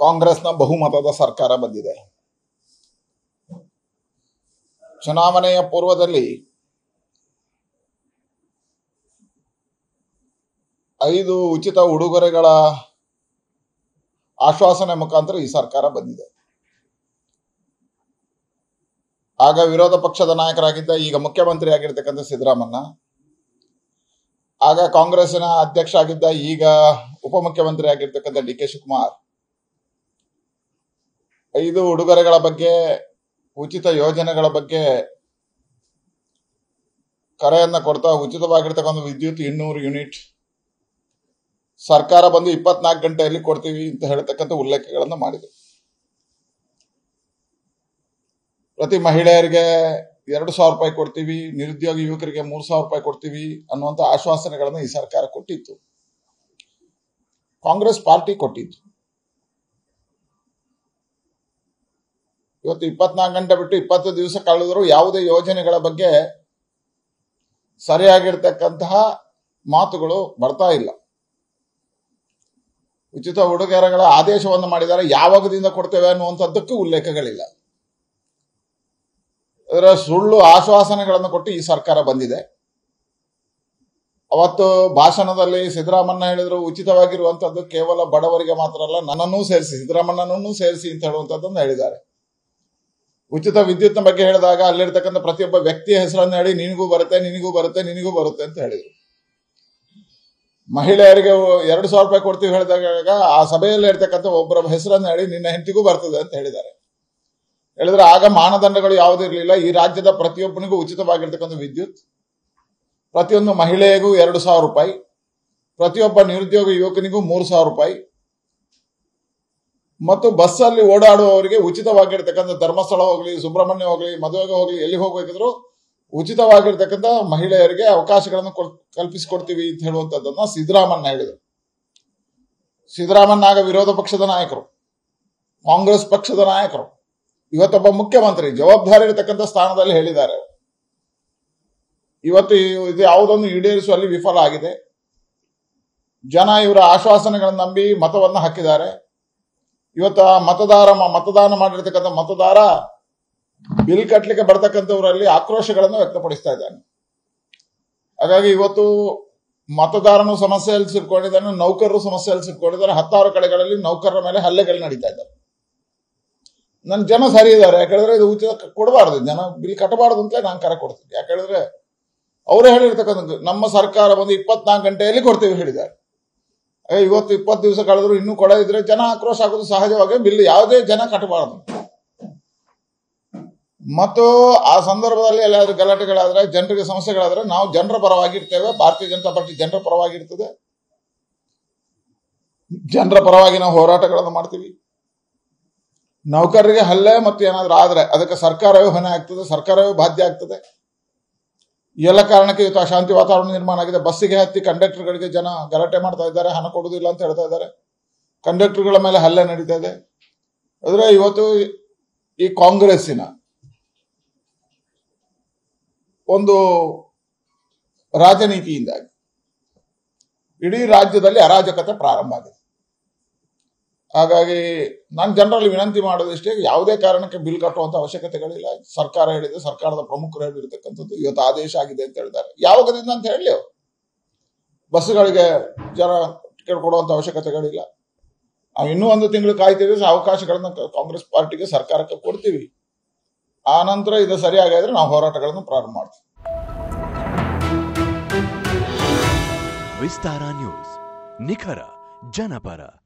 ಕಾಂಗ್ರೆಸ್ನ ಬಹುಮತದ ಸರ್ಕಾರ ಬಂದಿದೆ ಚುನಾವಣೆಯ ಪೂರ್ವದಲ್ಲಿ ಐದು ಉಚಿತ ಉಡುಗೊರೆಗಳ ಆಶ್ವಾಸನೆ ಮುಖಾಂತರ ಈ ಸರ್ಕಾರ ಬಂದಿದೆ ಆಗ ವಿರೋಧ ಪಕ್ಷದ ನಾಯಕರಾಗಿದ್ದ ಈಗ ಮುಖ್ಯಮಂತ್ರಿ ಆಗಿರ್ತಕ್ಕಂಥ ಸಿದ್ದರಾಮಣ್ಣ ಆಗ ಕಾಂಗ್ರೆಸ್ಸಿನ ಅಧ್ಯಕ್ಷ ಆಗಿದ್ದ ಈಗ ಉಪಮುಖ್ಯಮಂತ್ರಿ ಆಗಿರ್ತಕ್ಕಂಥ ಡಿ ಕೆ ಶಿವಕುಮಾರ್ ಐದು ಉಡುಗೊರೆಗಳ ಬಗ್ಗೆ ಉಚಿತ ಯೋಜನೆಗಳ ಬಗ್ಗೆ ಕರೆಯನ್ನ ಕೊಡ್ತಾ ಉಚಿತವಾಗಿರ್ತಕ್ಕಂಥ ವಿದ್ಯುತ್ ಇನ್ನೂರು ಯೂನಿಟ್ ಸರ್ಕಾರ ಬಂದು ಇಪ್ಪತ್ನಾಲ್ಕು ಗಂಟೆಯಲ್ಲಿ ಕೊಡ್ತೀವಿ ಅಂತ ಹೇಳ್ತಕ್ಕಂಥ ಉಲ್ಲೇಖಗಳನ್ನು ಮಾಡಿದೆ ಪ್ರತಿ ಮಹಿಳೆಯರಿಗೆ ಎರಡು ಸಾವಿರ ರೂಪಾಯಿ ಕೊಡ್ತೀವಿ ನಿರುದ್ಯೋಗಿ ಯುವಕರಿಗೆ ಮೂರು ಸಾವಿರ ರೂಪಾಯಿ ಕೊಡ್ತೀವಿ ಅನ್ನುವಂಥ ಆಶ್ವಾಸನೆಗಳನ್ನು ಈ ಸರ್ಕಾರ ಕೊಟ್ಟಿತ್ತು ಕಾಂಗ್ರೆಸ್ ಪಾರ್ಟಿ ಕೊಟ್ಟಿತ್ತು ಇವತ್ತು ಇಪ್ಪತ್ನಾಲ್ಕು ಗಂಟೆ ಬಿಟ್ಟು ಇಪ್ಪತ್ತು ದಿವಸ ಕಳೆದರೂ ಯಾವುದೇ ಯೋಜನೆಗಳ ಬಗ್ಗೆ ಸರಿಯಾಗಿರ್ತಕ್ಕಂತಹ ಮಾತುಗಳು ಬರ್ತಾ ಇಲ್ಲ ಉಚಿತ ಉಡುಗೊರೆಗಳ ಆದೇಶವನ್ನು ಮಾಡಿದ್ದಾರೆ ಯಾವಾಗದಿಂದ ಕೊಡ್ತೇವೆ ಅನ್ನುವಂಥದ್ದಕ್ಕೂ ಉಲ್ಲೇಖಗಳಿಲ್ಲ ಅದರ ಸುಳ್ಳು ಆಶ್ವಾಸನೆಗಳನ್ನು ಕೊಟ್ಟು ಈ ಸರ್ಕಾರ ಬಂದಿದೆ ಅವತ್ತು ಭಾಷಣದಲ್ಲಿ ಸಿದ್ದರಾಮಣ್ಣ ಹೇಳಿದ್ರು ಉಚಿತವಾಗಿರುವಂತದ್ದು ಕೇವಲ ಬಡವರಿಗೆ ಮಾತ್ರ ಅಲ್ಲ ನನ್ನನ್ನೂ ಸೇರಿಸಿ ಸಿದ್ದರಾಮಣ್ಣನನ್ನೂ ಸೇರಿಸಿ ಅಂತ ಹೇಳುವಂತದ್ದನ್ನು ಹೇಳಿದ್ದಾರೆ ಉಚಿತ ವಿದ್ಯುತ್ನ ಬಗ್ಗೆ ಹೇಳಿದಾಗ ಅಲ್ಲಿರ್ತಕ್ಕಂಥ ಪ್ರತಿಯೊಬ್ಬ ವ್ಯಕ್ತಿಯ ಹೆಸರನ್ನು ಹೇಳಿ ನಿನಗೂ ಬರುತ್ತೆ ನಿನಗೂ ಬರುತ್ತೆ ನಿನಗೂ ಬರುತ್ತೆ ಅಂತ ಹೇಳಿದ್ರು ಮಹಿಳೆಯರಿಗೆ ಎರಡು ಸಾವಿರ ರೂಪಾಯಿ ಕೊಡ್ತೀವಿ ಹೇಳಿದಾಗ ಆ ಸಭೆಯಲ್ಲಿ ಇರ್ತಕ್ಕಂಥ ಒಬ್ಬರ ಹೆಸರನ್ನು ಹೇಳಿ ನಿನ್ನ ಹೆಂಡತಿಗೂ ಬರ್ತದೆ ಅಂತ ಹೇಳಿದ್ದಾರೆ ಹೇಳಿದ್ರೆ ಆಗ ಮಾನದಂಡಗಳು ಯಾವುದೂ ಇರಲಿಲ್ಲ ಈ ರಾಜ್ಯದ ಪ್ರತಿಯೊಬ್ಬನಿಗೂ ಉಚಿತವಾಗಿರ್ತಕ್ಕಂಥ ವಿದ್ಯುತ್ ಪ್ರತಿಯೊಂದು ಮಹಿಳೆಯಗೂ ಎರಡು ಸಾವಿರ ರೂಪಾಯಿ ಪ್ರತಿಯೊಬ್ಬ ನಿರುದ್ಯೋಗ ಯುವಕನಿಗೂ ಮೂರು ಸಾವಿರ ರೂಪಾಯಿ ಮತ್ತು ಬಸ್ಸಲ್ಲಿ ಓಡಾಡುವವರಿಗೆ ಉಚಿತವಾಗಿರ್ತಕ್ಕಂಥ ಧರ್ಮಸ್ಥಳ ಹೋಗಲಿ ಸುಬ್ರಹ್ಮಣ್ಯ ಹೋಗಲಿ ಮದುವೆಗೆ ಹೋಗಲಿ ಎಲ್ಲಿ ಹೋಗ್ಬೇಕಿದ್ರು ಉಚಿತವಾಗಿರ್ತಕ್ಕಂಥ ಮಹಿಳೆಯರಿಗೆ ಅವಕಾಶಗಳನ್ನು ಕೊಡ್- ಕಲ್ಪಿಸಿಕೊಡ್ತೀವಿ ಅಂತ ಹೇಳುವಂಥದ್ದನ್ನ ಸಿದ್ದರಾಮಣ್ಣ ಹೇಳಿದರು ಸಿದ್ದರಾಮಣ್ಣ ಆಗ ವಿರೋಧ ಪಕ್ಷದ ನಾಯಕರು ಕಾಂಗ್ರೆಸ್ ಪಕ್ಷದ ನಾಯಕರು ಇವತ್ತೊಬ್ಬ ಮುಖ್ಯಮಂತ್ರಿ ಜವಾಬ್ದಾರಿ ಇರತಕ್ಕಂಥ ಸ್ಥಾನದಲ್ಲಿ ಹೇಳಿದ್ದಾರೆ ಇವತ್ತು ಈ- ಇದು ಯಾವುದನ್ನು ಈಡೇರಿಸುವಲ್ಲಿ ವಿಫಲ ಆಗಿದೆ ಜನ ಇವರ ಆಶ್ವಾಸನೆಗಳನ್ನು ನಂಬಿ ಮತವನ್ನು ಹಾಕಿದ್ದಾರೆ ಇವತ್ತು ಆ ಮತದಾರ ಮ- ಮತದಾನ ಮಾಡಿರ್ತಕ್ಕಂಥ ಮತದಾರ ಬಿಲ್ ಕಟ್ಟಲಿಕ್ಕೆ ಬರ್ತಕ್ಕಂಥವರಲ್ಲಿ ಆಕ್ರೋಶಗಳನ್ನು ವ್ಯಕ್ತಪಡಿಸ್ತಾ ಇದ್ದಾನೆ ಹಾಗಾಗಿ ಇವತ್ತು ಮತದಾರನು ಸಮಸ್ಯೆಯಲ್ಲಿ ಸಿಕ್ಕೊಂಡಿದ್ದಾನೆ ನೌಕರರು ಸಮಸ್ಯೆಯಲ್ಲಿ ಸಿಕ್ಕೊಂಡಿದ್ದಾರೆ ಹತ್ತಾರು ಕಡೆಗಳಲ್ಲಿ ನೌಕರರ ಮೇಲೆ ಹಲ್ಲೆಗಳು ನಡೀತಾ ಇದ್ದಾವೆ ನನ್ನ ಜನ ಸರಿ ಇದ್ದಾರೆ ಯಾಕಂದ್ರೆ ಇದು ಉಚಿತ ಕೊಡಬಾರ್ದು ಜನ ಬಿಲ್ ಕಟ್ಟಬಾರ್ದು ಅಂತಲೇ ನಾನು ಕರೆ ಕೊಡ್ತೀನಿ ಯಾಕಂದ್ರೆ ಅವರೇ ಹೇಳಿರ್ತಕ್ಕಂಥದ್ದು ನಮ್ಮ ಸರ್ಕಾರ ಬಂದು ಇಪ್ಪತ್ನಾಲ್ಕು ಗಂಟೆಯಲ್ಲಿ ಕೊಡ್ತೀವಿ ಹೇಳಿದ್ದಾರೆ ಏ, ಇವತ್ತು ಇಪ್ಪತ್ತು ದಿವಸ ಕಳೆದ್ರು ಇನ್ನೂ ಕೊಡದಿದ್ರೆ ಜನ ಆಕ್ರೋಶ ಆಗೋದು ಸಹಜವಾಗಿ ಬಿಲ್ ಯಾವುದೇ ಜನ ಕಟ್ಟಬಾರದು ಮತ್ತು ಆ ಸಂದರ್ಭದಲ್ಲಿ ಎಲ್ಲಾದ್ರೂ ಗಲಾಟೆಗಳಾದ್ರೆ ಜನರಿಗೆ ಸಮಸ್ಯೆಗಳಾದ್ರೆ ನಾವು ಜನರ ಪರವಾಗಿರ್ತೇವೆ ಭಾರತೀಯ ಜನತಾ ಪಾರ್ಟಿ ಜನರ ಪರವಾಗಿರ್ತದೆ ಜನರ ಪರವಾಗಿ ನಾವು ಹೋರಾಟಗಳನ್ನು ಮಾಡ್ತೀವಿ ನೌಕರರಿಗೆ ಹಲ್ಲೆ ಮತ್ತು ಏನಾದ್ರೂ ಆದ್ರೆ ಅದಕ್ಕೆ ಸರ್ಕಾರವೇ ಹೊಣೆ ಆಗ್ತದೆ ಸರ್ಕಾರವೇ ಬಾಧ್ಯ ಆಗ್ತದೆ ಈ ಎಲ್ಲ ಕಾರಣಕ್ಕೆ ಇವತ್ತು ಅಶಾಂತಿ ವಾತಾವರಣ ನಿರ್ಮಾಣ ಆಗಿದೆ ಬಸ್ಸಿಗೆ ಹತ್ತಿ ಕಂಡಕ್ಟರ್ಗಳಿಗೆ ಜನ ಗಲಾಟೆ ಮಾಡ್ತಾ ಇದ್ದಾರೆ ಹಣ ಕೊಡುವುದಿಲ್ಲ ಅಂತ ಹೇಳ್ತಾ ಇದ್ದಾರೆ ಕಂಡಕ್ಟರ್ಗಳ ಮೇಲೆ ಹಲ್ಲೆ ನಡೀತಾ ಇದೆ ಅಂದ್ರೆ ಇವತ್ತು ಈ ಕಾಂಗ್ರೆಸ್ಸಿನ ಒಂದು ರಾಜನೀತಿಯಿಂದಾಗಿ ಇಡೀ ರಾಜ್ಯದಲ್ಲಿ ಅರಾಜಕತೆ ಪ್ರಾರಂಭ ಆಗಿದೆ ಹಾಗಾಗಿ ನಾನು ಜನರಲ್ಲಿ ವಿನಂತಿ ಮಾಡೋದಿಷ್ಟೇ ಯಾವುದೇ ಕಾರಣಕ್ಕೆ ಬಿಲ್ ಕಟ್ಟುವಂತ ಅವಶ್ಯಕತೆಗಳಿಲ್ಲ ಸರ್ಕಾರ ಹೇಳಿದೆ ಸರ್ಕಾರದ ಪ್ರಮುಖರು ಹೇಳಿರ್ತಕ್ಕಂಥದ್ದು ಇವತ್ತು ಆದೇಶ ಆಗಿದೆ ಅಂತ ಹೇಳಿದ್ದಾರೆ ಯಾವಾಗದಿಂದ ಅಂತ ಹೇಳಿ ಅವ್ರು ಬಸ್ಸುಗಳಿಗೆ ಜನ ಟಿಕೆಟ್ ಕೊಡುವಂತ ಅವಶ್ಯಕತೆಗಳಿಲ್ಲ ನಾವು ಇನ್ನೂ ಒಂದು ತಿಂಗಳು ಕಾಯ್ತೀವಿ ಅವಕಾಶಗಳನ್ನ ಕಾಂಗ್ರೆಸ್ ಪಾರ್ಟಿಗೆ ಸರ್ಕಾರಕ್ಕೆ ಕೊಡ್ತೀವಿ ಆ ನಂತರ ಇದು ಸರಿಯಾಗಿದ್ರೆ ನಾವು ಹೋರಾಟಗಳನ್ನು ಪ್ರಾರಂಭ ಮಾಡ್ತೀವಿ ವಿಸ್ತಾರ ನ್ಯೂಸ್ ನಿಖರ ಜನಪರ